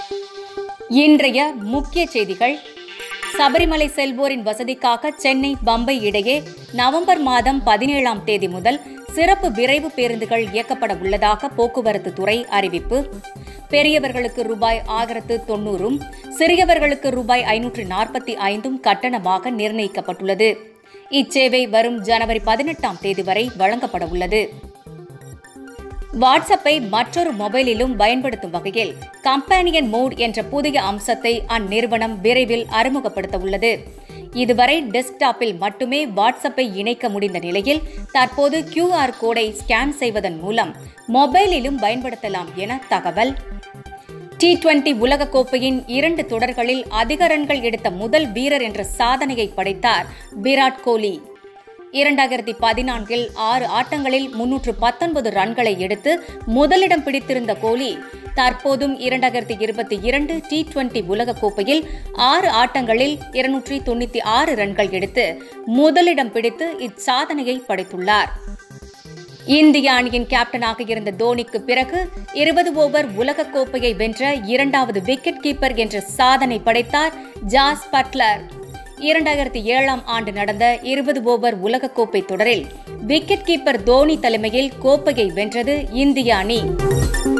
இன்றைய முக்கிய செய்திகள் சபரிமலை செல்வோரின் வசதிக்காக சென்னை பம்பை இடையே நவம்பர் மாதம் பதினேழாம் தேதி முதல் சிறப்பு விரைவு பேருந்துகள் இயக்கப்பட உள்ளதாக போக்குவரத்து துறை அறிவிப்பு பெரியவர்களுக்கு ரூபாய் ஆயிரத்து தொன்னூறும் சிறியவர்களுக்கு ரூபாய் ஐநூற்று நாற்பத்தி ஐந்தும் கட்டணமாக நிர்ணயிக்கப்பட்டுள்ளது இச்சேவை வரும் ஜனவரி பதினெட்டாம் தேதி வரை வழங்கப்பட உள்ளது வாட்ஸ்அப்பை மற்றொரு மொபைலிலும் பயன்படுத்தும் வகையில் கம்பானியன் மோட் என்ற புதிய அம்சத்தை அந்நிறுவனம் விரைவில் அறிமுகப்படுத்த உள்ளது இதுவரை டெஸ்க்டாப்பில் மட்டுமே வாட்ஸ்அப்பை இணைக்க முடிந்த நிலையில் தற்போது கியூஆர் கோடை ஸ்கேன் செய்வதன் மூலம் மொபைலிலும் பயன்படுத்தலாம் என தகவல் டி டுவெண்டி உலகக்கோப்பையின் இரண்டு தொடர்களில் அதிக ரன்கள் எடுத்த முதல் வீரர் என்ற சாதனையை படைத்தார் விராட் கோலி இரண்டாயிரத்தி பதினான்கில் ஆறு ஆட்டங்களில் முன்னூற்று பத்தொன்பது ரன்களை எடுத்து முதலிடம் பிடித்திருந்த கோலி தற்போதும் இரண்டாயிரத்தி இருபத்தி இரண்டு டி டுவெண்டி உலகக்கோப்பையில் ஆறு ஆட்டங்களில் இருநூற்றி தொண்ணூத்தி ஆறு ரன்கள் எடுத்து முதலிடம் பிடித்து இச்சாதனையை படைத்துள்ளார் இந்திய அணியின் கேப்டனாக இருந்த தோனிக்கு பிறகு இருபது ஓவர் உலகக்கோப்பையை வென்ற இரண்டாவது விக்கெட் கீப்பர் என்ற சாதனை படைத்தார் ஜாஸ் பட்லர் இரண்டாயிரத்தி ஏழாம் ஆண்டு நடந்த இருபது ஓவர் உலகக்கோப்பை தொடரில் விக்கெட் கீப்பர் தோனி தலைமையில் கோப்பையை வென்றது இந்திய அணி